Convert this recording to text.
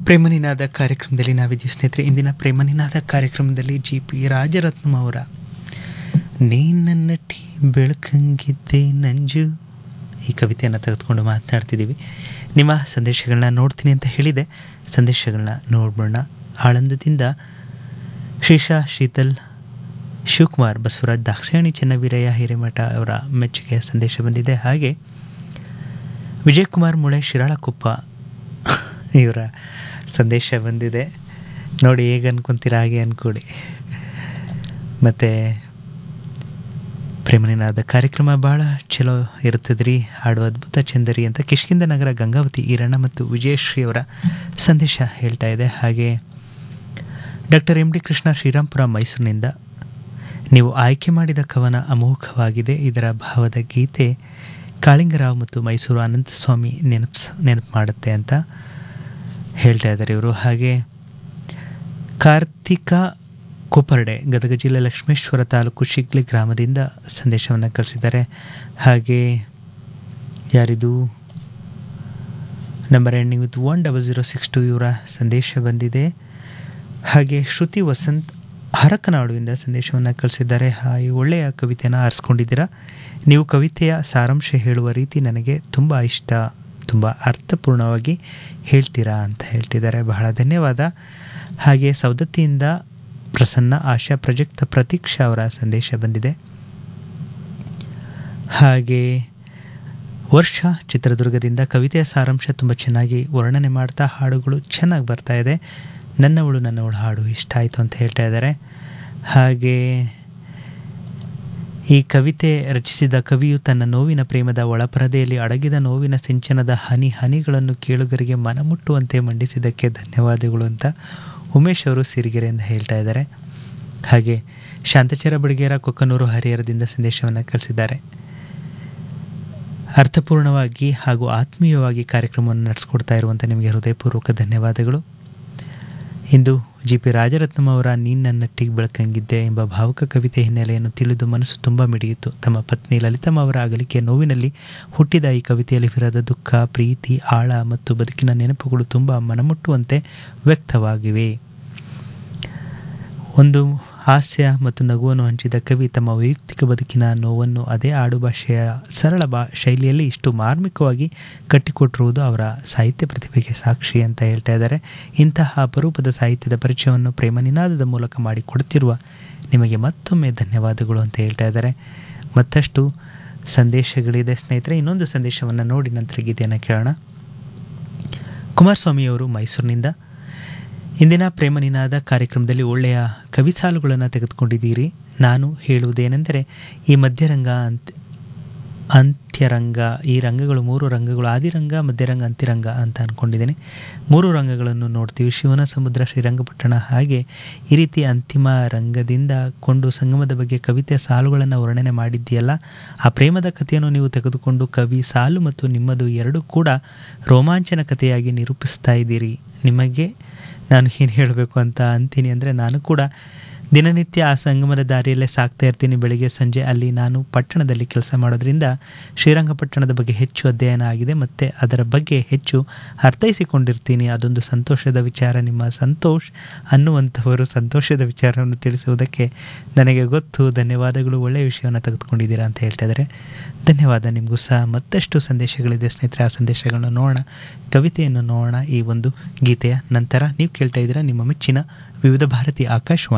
ಪ್ರೇಮನಿನಾದ ಕಾರ್ಯಕ್ರಮದಲ್ಲಿ ನಾವಿದ್ದೀವಿ ಸ್ನೇಹಿತರೆ ಇಂದಿನ ಪ್ರೇಮನಿನಾದ ಕಾರ್ಯಕ್ರಮದಲ್ಲಿ ಜಿ ಪಿ ರಾಜರತ್ನಂ ಅವರ ನೀ ನನ್ನಟಿ ಬೆಳಕಂಗಿದ್ದೆ ನಂಜು ಈ ಕವಿತೆಯನ್ನು ತೆಗೆದುಕೊಂಡು ಮಾತನಾಡ್ತಿದ್ದೀವಿ ನಿಮ್ಮ ಸಂದೇಶಗಳನ್ನ ನೋಡ್ತೀನಿ ಅಂತ ಹೇಳಿದೆ ಸಂದೇಶಗಳನ್ನ ನೋಡ್ಬೋಣ ಆಳಂದದಿಂದ ಶ್ರೀಶಾ ಶೀತಲ್ ಶಿವಕುಮಾರ್ ಬಸವರಾಜ್ ದಾಕ್ಷಾಯಣಿ ಚೆನ್ನವೀರಯ್ಯ ಹಿರೇಮಠ ಅವರ ಮೆಚ್ಚುಗೆಯ ಸಂದೇಶ ಬಂದಿದೆ ಹಾಗೆ ವಿಜಯಕುಮಾರ್ ಮುಳೆ ಶಿರಾಳಕೊಪ್ಪ ಇವರ ಸಂದೇಶ ಬಂದಿದೆ ನೋಡಿ ಹೇಗೆ ಅನ್ಕೊಂತೀರ ಹಾಗೆ ಅನ್ಕೊಡಿ ಮತ್ತು ಪ್ರೇಮನಿನಾದ ಕಾರ್ಯಕ್ರಮ ಭಾಳ ಚಲೋ ಇರ್ತದ್ರಿ ಹಾಡು ಅದ್ಭುತ ಚಂದರಿ ಅಂತ ಕಿಷ್ಕಿಂದ ನಗರ ಗಂಗಾವತಿ ಈರಣ್ಣ ಮತ್ತು ವಿಜಯಶ್ರೀ ಅವರ ಸಂದೇಶ ಹೇಳ್ತಾ ಇದೆ ಹಾಗೆ doctor M D Krishna Srirampura ಮೈಸೂರಿನಿಂದ ನೀವು ಆಯ್ಕೆ ಮಾಡಿದ ಕವನ ಅಮೋಘವಾಗಿದೆ ಇದರ ಭಾವದ ಗೀತೆ ಕಾಳಿಂಗರಾವ್ ಮತ್ತು ಮೈಸೂರು ಅನಂತಸ್ವಾಮಿ ನೆನಪು ನೆನಪು ಮಾಡುತ್ತೆ ಅಂತ ಹೇಳ್ತಾ ಇದ್ದಾರೆ ಇವರು ಹಾಗೆ ಕಾರ್ತಿಕ ಕೊಪ್ಪರ್ಡೆ ಗದಗ ಜಿಲ್ಲೆ ಲಕ್ಷ್ಮೇಶ್ವರ ತಾಲೂಕು ಶಿಗ್ಲಿ ಗ್ರಾಮದಿಂದ ಸಂದೇಶವನ್ನು ಕಳಿಸಿದ್ದಾರೆ ಹಾಗೆ ಯಾರಿದು number ending with one double zero six two ಇವರ ಸಂದೇಶ ಬಂದಿದೆ ಹಾಗೆ ಶ್ರುತಿ ವಸಂತ್ ಹರಕನಾಡುವಿಂದ ಸಂದೇಶವನ್ನು ಕಳಿಸಿದ್ದಾರೆ ಹಾಗೆ ಒಳ್ಳೆಯ ಕವಿತೆಯನ್ನು ಆರಿಸ್ಕೊಂಡಿದ್ದೀರಾ ನೀವು ಕವಿತೆಯ ಸಾರಾಂಶ ಹೇಳುವ ರೀತಿ ನನಗೆ ತುಂಬ ಇಷ್ಟ ತುಂಬ ಅರ್ಥಪೂರ್ಣವಾಗಿ ಹೇಳ್ತೀರಾ ಅಂತ ಹೇಳ್ತಿದ್ದಾರೆ ಬಹಳ ಧನ್ಯವಾದ ಹಾಗೆ ಸೌದತ್ತಿಯಿಂದ ಪ್ರಸನ್ನ ಆಶಾ ಪ್ರಜಕ್ತ ಪ್ರತೀಕ್ಷಾ ಅವರ ಸಂದೇಶ ಬಂದಿದೆ ಹಾಗೆ ವರ್ಷ ಚಿತ್ರದುರ್ಗದಿಂದ ಕವಿತೆಯ ಸಾರಾಂಶ ತುಂಬ ಚೆನ್ನಾಗಿ ವರ್ಣನೆ ಮಾಡ್ತಾ ಹಾಡುಗಳು ಚೆನ್ನಾಗಿ ಬರ್ತಾ ಇದೆ ನನ್ನವಳು ನನ್ನವಳು ಹಾಡು ಇಷ್ಟ ಆಯಿತು ಅಂತ ಹೇಳ್ತಾ ಇದ್ದಾರೆ ಹಾಗೆ ಈ ಕವಿತೆ ರಚಿಸಿದ ಕವಿಯು ತನ್ನ ನೋವಿನ ಪ್ರೇಮದ ಒಳಪರದೆಯಲ್ಲಿ ಅಡಗಿದ ನೋವಿನ ಸಿಂಚನದ ಹನಿ ಹನಿಗಳನ್ನು ಕೇಳುಗರಿಗೆ ಮನಮುಟ್ಟುವಂತೆ ಮಂಡಿಸಿದ್ದಕ್ಕೆ ಧನ್ಯವಾದಗಳು ಅಂತ ಉಮೇಶ್ ಅವರು ಸಿರಿಗೆರೆಯಿಂದ ಹೇಳ್ತಾ ಇದ್ದಾರೆ ಹಾಗೆ ಶಾಂತಚರ ಬಡಿಗೇರ ಕೊಕ್ಕನೂರು ಹರಿಹರದಿಂದ ಸಂದೇಶವನ್ನು ಕಳಿಸಿದ್ದಾರೆ ಅರ್ಥಪೂರ್ಣವಾಗಿ ಹಾಗೂ ಆತ್ಮೀಯವಾಗಿ ಕಾರ್ಯಕ್ರಮವನ್ನು ನಡೆಸ್ಕೊಡ್ತಾ ಇರುವಂಥ ನಿಮಗೆ ಹೃದಯಪೂರ್ವಕ ಧನ್ಯವಾದಗಳು ಇಂದು ಜಿ ಪಿ ರಾಜರತ್ನಂ ಅವರ ನೀನ್ ನನ್ನಟ್ಟಿಗೆ ಬೆಳಕಂಗಿದ್ದೆ ಎಂಬ ಭಾವುಕ ಕವಿತೆ ಹಿನ್ನೆಲೆಯನ್ನು ತಿಳಿದು ಮನಸ್ಸು ತುಂಬ ಮಿಡಿಯಿತು ತಮ್ಮ ಪತ್ನಿ ಲಲಿತಮ್ಮ ಅವರ ಅಗಲಿಕೆಯ ನೋವಿನಲ್ಲಿ ಹುಟ್ಟಿದ ಈ ಕವಿತೆಯಲ್ಲಿ ವಿರದ ದುಃಖ ಪ್ರೀತಿ ಆಳ ಮತ್ತು ಬದುಕಿನ ನೆನಪುಗಳು ತುಂಬ ಮನಮುಟ್ಟುವಂತೆ ವ್ಯಕ್ತವಾಗಿವೆ ಒಂದು ಹಾಸ್ಯ ಮತ್ತು ನಗುವನ್ನು ಹಂಚಿದ ಕವಿ ತಮ್ಮ ವೈಯಕ್ತಿಕ ಬದುಕಿನ ನೋವನ್ನು ಅದೇ ಆಡುಭಾಷೆಯ ಸರಳ ಬಾ ಶೈಲಿಯಲ್ಲಿ ಇಷ್ಟು ಮಾರ್ಮಿಕವಾಗಿ ಕಟ್ಟಿಕೊಟ್ಟಿರುವುದು ಅವರ ಸಾಹಿತ್ಯ ಪ್ರತಿಭೆಗೆ ಸಾಕ್ಷಿ ಅಂತ ಹೇಳ್ತಾ ಇದ್ದಾರೆ ಇಂತಹ ಅಪರೂಪದ ಸಾಹಿತ್ಯದ ಪರಿಚಯವನ್ನು ಪ್ರೇಮ ನಿನಾದದ ಮೂಲಕ ಮಾಡಿಕೊಡುತ್ತಿರುವ ನಿಮಗೆ ಮತ್ತೊಮ್ಮೆ ಧನ್ಯವಾದಗಳು ಅಂತ ಹೇಳ್ತಾ ಇದ್ದಾರೆ ಮತ್ತಷ್ಟು ಸಂದೇಶಗಳಿದೆ ಸ್ನೇಹಿತರೆ ಇನ್ನೊಂದು ಸಂದೇಶವನ್ನು ನೋಡಿ ನಂತರ ಗೀತೆಯನ್ನು ಕೇಳೋಣ ಕುಮಾರಸ್ವಾಮಿಯವರು ಮೈಸೂರಿನಿಂದ ಇಂದಿನ ಪ್ರೇಮ ನಿನಾದ ಕಾರ್ಯಕ್ರಮದಲ್ಲಿ ಒಳ್ಳೆಯ ಕವಿ ಸಾಲುಗಳನ್ನು ತೆಗೆದುಕೊಂಡಿದ್ದೀರಿ ನಾನು ಹೇಳುವುದೇನೆಂದರೆ ಈ ಮಧ್ಯರಂಗ ಅಂತ್ ಅಂತ್ಯರಂಗ ಈ ರಂಗಗಳು ಮೂರು ರಂಗಗಳು ಆದಿರಂಗ ಮಧ್ಯರಂಗ ಅಂತ್ಯರಂಗ ಅಂತ ಅಂದ್ಕೊಂಡಿದ್ದೀನಿ ಮೂರು ರಂಗಗಳನ್ನು ನೋಡ್ತೀವಿ ಶಿವನ ಸಮುದ್ರ ಶ್ರೀರಂಗಪಟ್ಟಣ ಹಾಗೆ ಈ ರೀತಿ ಅಂತಿಮ ರಂಗದಿಂದ ಕೊಂಡು ಸಂಗಮದ ಬಗ್ಗೆ ಕವಿತೆಯ ಸಾಲುಗಳನ್ನು ವರ್ಣನೆ ಮಾಡಿದ್ದೀಯಲ್ಲ ಆ ಪ್ರೇಮದ ಕಥೆಯನ್ನು ನೀವು ತೆಗೆದುಕೊಂಡು ಕವಿ ಸಾಲು ಮತ್ತು ನಿಮ್ಮದು ಎರಡೂ ಕೂಡ ರೋಮಾಂಚನ ಕಥೆಯಾಗಿ ನಿರೂಪಿಸ್ತಾ ಇದ್ದೀರಿ ನಿಮಗೆ ನಾನು ಏನು ಹೇಳಬೇಕು ಅಂತ ಅಂತೀನಿ ಅಂದರೆ ನಾನು ಕೂಡ ದಿನನಿತ್ಯ ಆ ಸಂಗಮದ ದಾರಿಯಲ್ಲೇ ಸಾಕ್ತಾ ಇರ್ತೀನಿ ಬೆಳಿಗ್ಗೆ ಸಂಜೆ ಅಲ್ಲಿ ನಾನು ಪಟ್ಟಣದಲ್ಲಿ ಕೆಲಸ ಮಾಡೋದ್ರಿಂದ ಶ್ರೀರಂಗಪಟ್ಟಣದ ಬಗ್ಗೆ ಹೆಚ್ಚು ಅಧ್ಯಯನ ಆಗಿದೆ ಮತ್ತು ಅದರ ಬಗ್ಗೆ ಹೆಚ್ಚು ಅರ್ಥೈಸಿಕೊಂಡಿರ್ತೀನಿ ಅದೊಂದು ಸಂತೋಷದ ವಿಚಾರ ನಿಮ್ಮ ಸಂತೋಷ್ ಅನ್ನುವಂಥವರು ಸಂತೋಷದ ವಿಚಾರವನ್ನು ತಿಳಿಸುವುದಕ್ಕೆ ನನಗೆ ಗೊತ್ತು ಧನ್ಯವಾದಗಳು ಒಳ್ಳೆಯ ವಿಷಯವನ್ನು ತೆಗೆದುಕೊಂಡಿದ್ದೀರಾ ಅಂತ ಹೇಳ್ತಾ ಇದ್ದಾರೆ ಧನ್ಯವಾದ ನಿಮಗೂ ಸಹ ಮತ್ತಷ್ಟು ಸಂದೇಶಗಳಿದೆ ಸ್ನೇಹಿತರೆ ಆ ಸಂದೇಶಗಳನ್ನು ನೋಡೋಣ ಕವಿತೆಯನ್ನು ನೋಡೋಣ ಈ ಒಂದು ಗೀತೆಯ ನಂತರ ನೀವು ಕೇಳ್ತಾ ಇದ್ದೀರಾ ನಿಮ್ಮ ಮೆಚ್ಚಿನ ವಿವಿಧ ಭಾರತಿ ಆಕಾಶವಾಣಿ